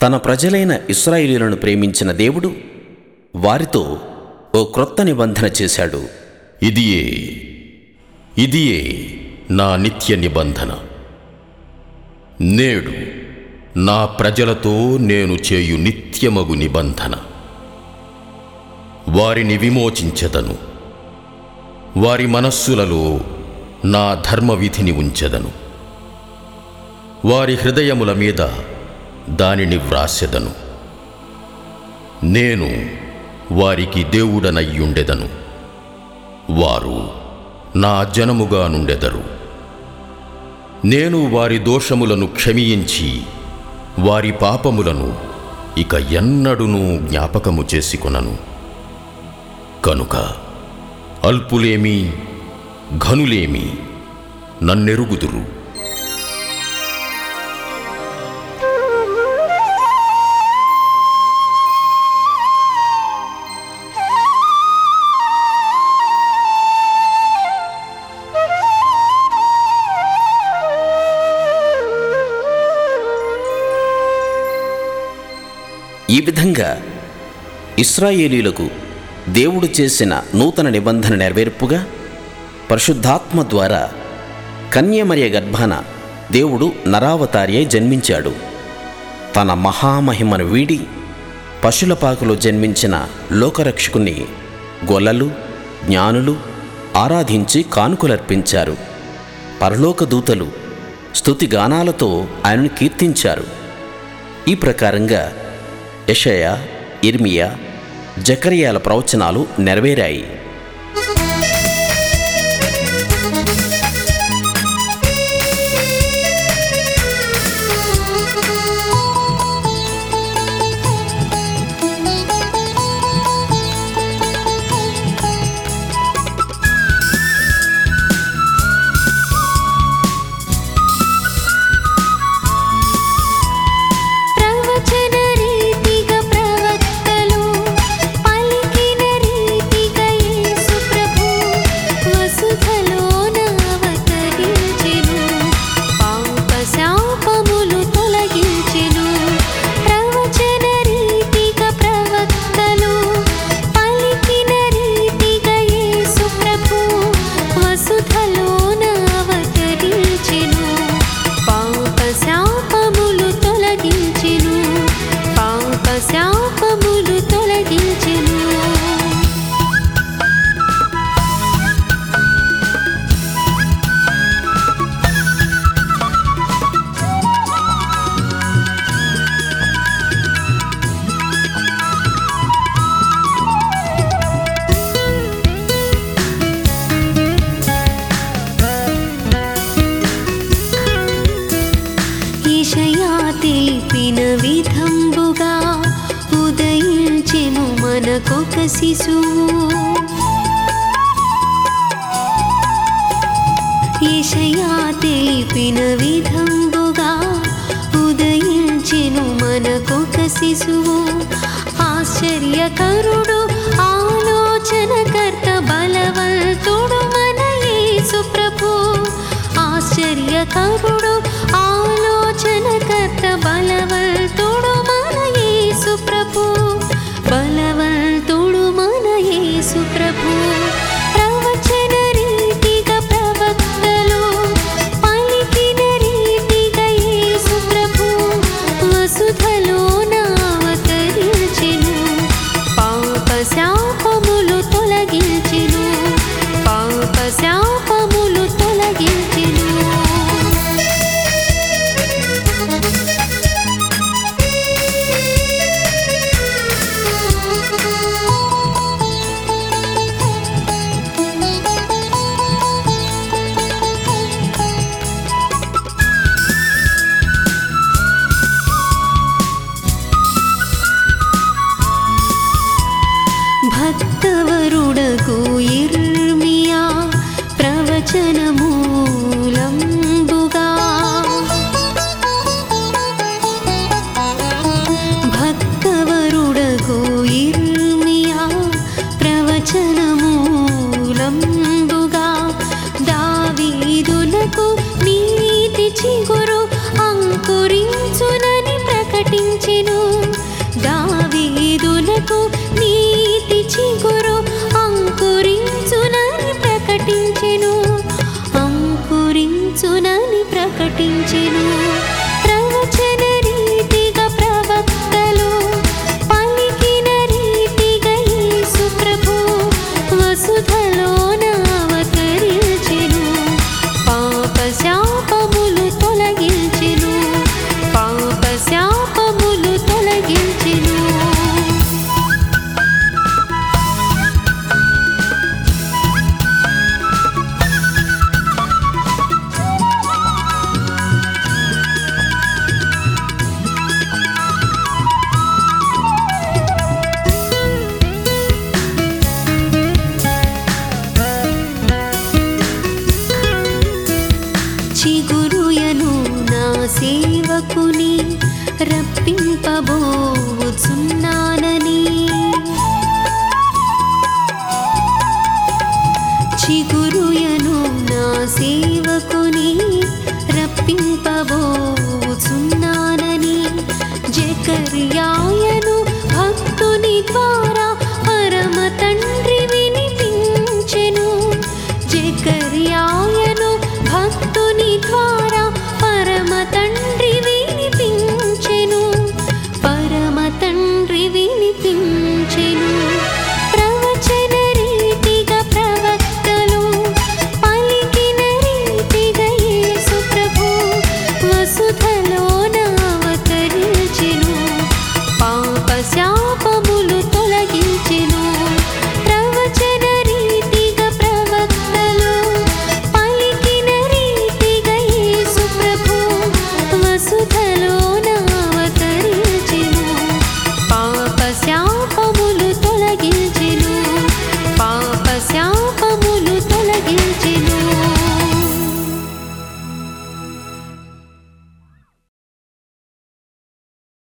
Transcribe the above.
తన ప్రజలైన ఇస్రాయేలీలను ప్రేమించిన దేవుడు వారితో ఓ క్రొత్త నిబంధన చేశాడు ఇదియే ఇదియే నా నిత్య నిబంధన నేడు నా ప్రజలతో నేను చేయు నిత్యమగు నిబంధన వారిని విమోచించెదను వారి మనస్సులలో నా ధర్మవిధిని ఉంచెదను వారి హృదయముల మీద దానిని వ్రాసెదను నేను వారికి దేవుడనయ్యుండెదను వారు నా జనముగా నుండెదరు నేను వారి దోషములను క్షమించి వారి పాపములను ఇక ఎన్నడునూ జ్ఞాపకము చేసుకొనను కనుక అల్పులేమి ఘనులేమి నన్నెరుగుదురు ఈ విధంగా ఇస్రాయేలీలకు దేవుడు చేసిన నూతన నిబంధన నెరవేర్పుగా పరిశుద్ధాత్మ ద్వారా కన్యమర్య గర్భాన దేవుడు నరావతారి అయి జన్మించాడు తన మహామహిమను వీడి పశుల పాకలో జన్మించిన లోకరక్షకుని గొల్లలు జ్ఞానులు ఆరాధించి కానుకలర్పించారు పరలోక దూతలు స్తుతి గానాలతో ఆయనను కీర్తించారు ఈ ప్రకారంగా యెషయా ఇర్మియా జకరియాల ప్రవచనాలు నెరవేరాయి ప్రవచన రీతిగా ప్రవక్తలు పలికిన రీతిగా యేసు ప్రభు వసుధలోన అవతరించెను పాప శాపములు తొలగించెను ప్రవచన రీతిగా ప్రవక్తలు పలికిన రీతిగా యేసు ప్రభు వసుధలోన అవతరించెను పాప శాపములు తొలగించెను పాప శాపములు తొలగించెను ఈశయా తెలిపిన విధంబుగా ఉదయించెను మనకొక శిశువు ఈశయా తెలిపిన విధంబుగా ఉదయించెను మనకొక శిశువు ఆశ్చర్యకరుడు ఆలోచనకర్త బలవంతుడు మన యేసు ప్రభు ఆశ్చర్యకరుడు ఆలోచనకర్త బలవంతుడు మన యేసు ప్రభు బలవంతుడు మన యేసు ప్రభు ప్రవచన రీతిగా ప్రవక్తలు పలికిన రీతిగా యేసు ప్రభు వసుధలోన అవతరించెను పాప శాపములు తొలగించెను పాప శాపములు తొలగించెను భక్తవరుడకు ఇర్మియా ప్రవచనమూలంబుగా భక్తవరుడకు ఇర్మియా ప్రవచనమూలంబుగా దావీదులకు నీతి చిగురు అంకురించునని ప్రకటించెను ప్రజలకు నీతి చిగురు అంకురించునని ప్రకటించెను అంకురించునని ప్రకటించెను ప్రవచన రీతిగా ప్రవక్తలు పలికిన రీతిగా యేసు ప్రభు వసుధలోన అవతరించెను పాప శాపములు తొలగించెను పాప శాపములు తొలగించెను చిగురుయను నా సేవకుని రప్పింపబోచున్నానని చిగురుయను నా సేవకుని రప్పింపబోచున్నానని జకర్యాయను భక్తుని ద్వారా పరమ తండ్రి వినిపించెను జకర్యాయను భక్తుని ద్వారా పరమ తండ్రి వినిపించెను పరమ తండ్రి వినిపించెను ప్రవచన రీతిగా ప్రవక్తలు పలికిన రీతిగా యేసు ప్రభు వసుధలోన అవతరించెను పాప శాపములు తొలగించెను ప్రవచన రీతిగా ప్రవక్తలు పలికిన రీతిగా యేసు ప్రభు వసుధలోన అవతరించెను పాప శాపములు తొలగించెను పాప శాపములు తొలగించెను